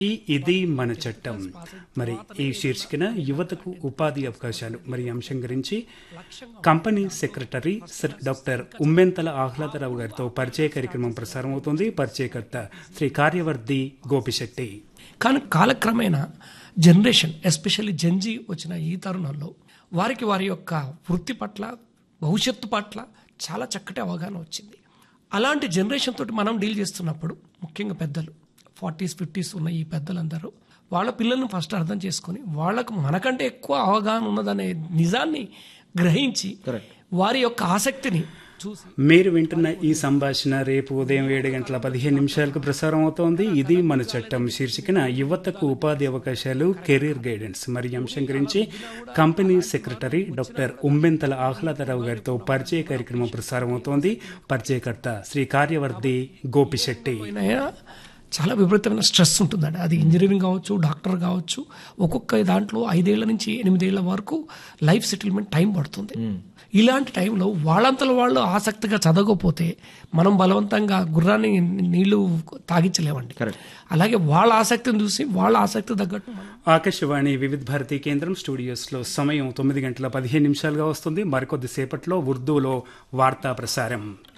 ఈ ఇది మన చట్టం మరి ఈ శీర్షికన యువతకు ఉపాధి అవకాశాలు మరి ఈ అంశం గురించి company secretary sir doctor Ummentala Ahladarao గారితో పరిచయ కార్యక్రమం ప్రసారం అవుతుంది పరిచయకర్త శ్రీ కార్యవర్ధి గోపిశెట్టి కానీ కాలక్రమేణా జనరేషన్ ఎస్పెషల్లీ జంజీ వచ్చిన ఈ తరుణంలో వారికి వారి యొక్క వృత్తి పట్ల భవిష్యత్తు పట్ల చాలా చక్కటి అవగాహన వచ్చింది అలాంటి జనరేషన్ తోటి మనం డీల్ చేస్తున్నప్పుడు ముఖ్యంగా పెద్దలు ఫార్టీస్ ఫిఫ్టీస్ ఉన్న ఈ పెద్దలందరూ వాళ్ళ పిల్లల్ని ఫస్ట్ అర్థం చేసుకొని వాళ్ళకు మనకంటే ఎక్కువ అవగాహన ఉన్నదనే నిజాన్ని గ్రహించి వారి యొక్క ఆసక్తిని చూసి మీరు వింటున్న ఈ సంభాషణ రేపు ఉదయం ఏడు గంటల పదిహేను నిమిషాలకు ప్రసారం అవుతోంది ఇది మన చట్టం శీర్షికన యువతకు ఉపాధి అవకాశాలు కెరీర్ గైడెన్స్ మరి ఈ అంశం గురించి company secretary doctor Ummentala Ahladarao గారితో పరిచయ కార్యక్రమం ప్రసారం అవుతోంది పరిచయకర్త శ్రీ కార్యవర్ధి గోపిశెట్టి అయినా చాలా విపరీతమైన స్ట్రెస్ ఉంటుందండి అది ఇంజనీరింగ్ కావచ్చు డాక్టర్ కావచ్చు ఒక్కొక్క దాంట్లో ఐదేళ్ల నుంచి ఎనిమిదేళ్ల వరకు లైఫ్ సెటిల్మెంట్ టైం పడుతుంది ఇలాంటి టైంలో వాళ్ళంతలో వాళ్ళు ఆసక్తిగా చదవకపోతే మనం బలవంతంగా గుర్రాన్ని నీళ్లు తాగించలేమండి అలాగే వాళ్ళ ఆసక్తిని చూసి వాళ్ళ ఆసక్తి తగ్గట్టు మనం ఆకాశవాణి వివిధ భారతి కేంద్రం స్టూడియోస్ లో సమయం తొమ్మిది గంటల పదిహేను నిమిషాలుగా వస్తుంది మరికొద్ది సేపట్లో ఉర్దూలో వార్తా ప్రసారం